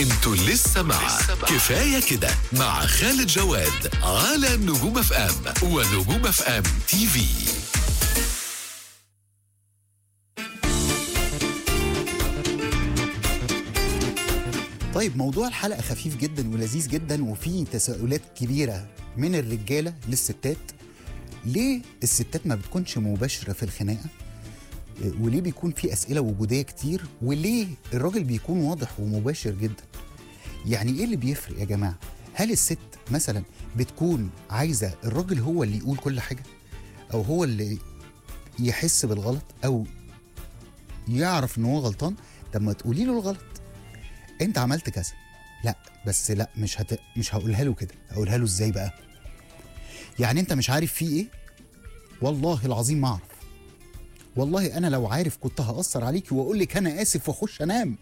انتوا لسه مع كفايه كده مع خالد جواد على نجوم اف ام ونجوم اف ام تي في طيب موضوع الحلقة خفيف جدا ولذيذ جدا وفيه تساؤلات كبيرة من الرجالة للستات ليه الستات ما بتكونش مباشرة في الخناقة إيه، وليه بيكون في أسئلة وجودية كتير وليه الراجل بيكون واضح ومباشر جدا يعني ايه اللي بيفرق يا جماعة هل الست مثلا بتكون عايزة الراجل هو اللي يقول كل حاجة او هو اللي يحس بالغلط او يعرف ان هو غلطان طب ما تقولي له الغلط انت عملت كذا لا بس لا مش هت... مش هقولها له كده هقولها له ازاي بقى يعني انت مش عارف فيه ايه والله العظيم ما اعرف والله انا لو عارف كنت هاثر عليكي واقول لك انا اسف واخش انام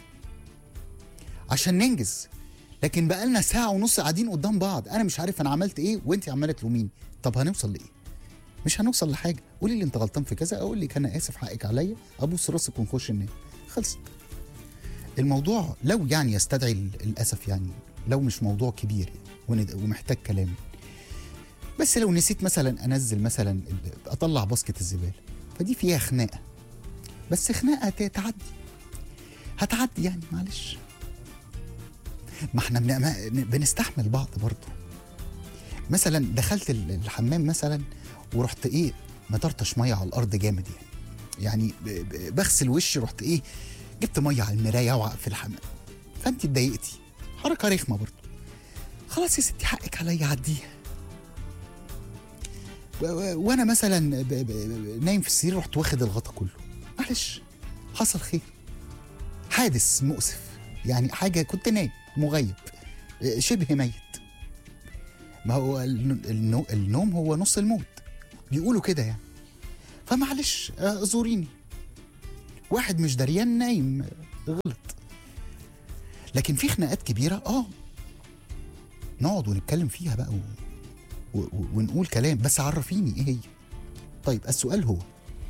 عشان ننجز لكن بقالنا ساعه ونص قاعدين قدام بعض انا مش عارف انا عملت ايه وانت عماله تلوميني طب هنوصل لايه مش هنوصل لحاجه قولي لي انت غلطان في كذا اقول لك انا اسف حقك عليا ابوس راسك ونخش ننام خلصت الموضوع لو يعني يستدعي ال- الاسف يعني لو مش موضوع كبير يعني وند- ومحتاج كلام بس لو نسيت مثلا انزل مثلا ال- اطلع باسكت الزباله فدي فيها خناقه بس خناقه ت- تعدي هتعدي يعني معلش ما احنا بن- ما- بنستحمل بعض برضه مثلا دخلت ال- الحمام مثلا ورحت ايه مطرطش ميه على الارض جامد يعني يعني ب- ب- بغسل وشي رحت ايه جبت ميه على المرايه وقع في الحمام فانت اتضايقتي حركه رخمه برضه خلاص يا ستي حقك عليا عديها و- و- وانا مثلا ب- ب- ب- نايم في السرير رحت واخد الغطا كله معلش حصل خير حادث مؤسف يعني حاجه كنت نايم مغيب شبه ميت ما هو الن- النو- النوم هو نص الموت بيقولوا كده يعني فمعلش آه، زوريني واحد مش دريان نايم آه، غلط لكن في خناقات كبيره اه نقعد ونتكلم فيها بقى و... و... و- ونقول كلام بس عرفيني ايه هي طيب السؤال هو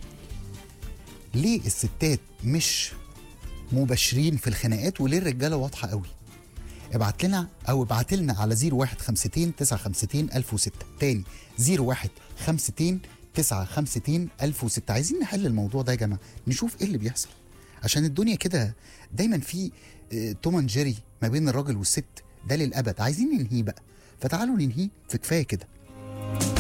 ليه الستات مش مباشرين في الخناقات وليه الرجاله واضحه قوي ابعت لنا او ابعت لنا على 0152 952 1006 تاني 0152 952 1006 عايزين نحل الموضوع ده يا جماعه نشوف ايه اللي بيحصل عشان الدنيا كده دايما في آه، توم اند جيري ما بين الراجل والست ده للابد عايزين ننهيه بقى فتعالوا ننهيه في كفايه كده